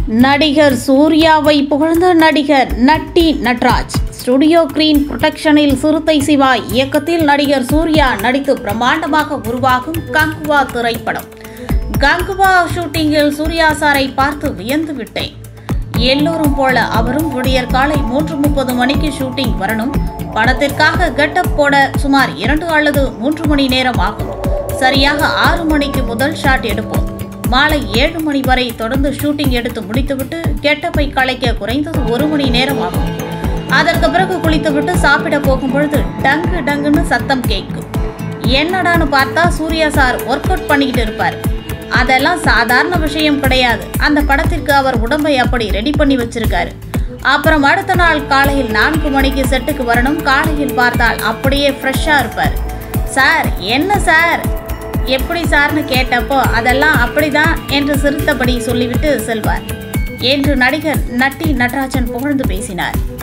நடிகர் சூர்யாவை புகழ்ந்த நடிகர் நட்டி நட்ராஜ் ஸ்டுடியோ கிரீன் புரொடக்ஷனில் சிறுத்தை சிவா இயக்கத்தில் நடிகர் சூர்யா நடித்து பிரம்மாண்டமாக உருவாகும் கங்குவா திரைப்படம் கங்குவா ஷூட்டிங்கில் சூர்யா சாரை பார்த்து வியந்து விட்டேன் எல்லோரும் போல அவரும் விடியற் காலை மூன்று முப்பது மணிக்கு ஷூட்டிங் வரணும் படத்திற்காக கெட்டப் போட சுமார் இரண்டு அல்லது மூன்று மணி நேரம் ஆகும் சரியாக ஆறு மணிக்கு முதல் ஷாட் எடுப்போம் மாலை ஏழு மணி வரை தொடர்ந்து ஷூட்டிங் எடுத்து முடித்துவிட்டு கெட்டப்பை கலைக்க குறைந்தது ஒரு மணி நேரம் ஆகும் அதற்கு பிறகு குளித்துவிட்டு சாப்பிட போகும் பொழுது டங்கு டங்குன்னு சத்தம் கேட்கும் என்னடான்னு பார்த்தா சூர்யா சார் ஒர்க் அவுட் பண்ணிக்கிட்டு இருப்பார் அதெல்லாம் சாதாரண விஷயம் கிடையாது அந்த படத்திற்கு அவர் உடம்பை அப்படி ரெடி பண்ணி வச்சிருக்காரு அப்புறம் அடுத்த நாள் காலையில் நான்கு மணிக்கு செட்டுக்கு வரணும் காலையில் பார்த்தால் அப்படியே ஃப்ரெஷ்ஷாக இருப்பார் சார் என்ன சார் எப்படி சார்னு கேட்டப்போ அதெல்லாம் அப்படிதான் என்று சிரித்தபடி சொல்லிவிட்டு செல்வார் என்று நடிகர் நட்டி நடராஜன் புகழ்ந்து பேசினார்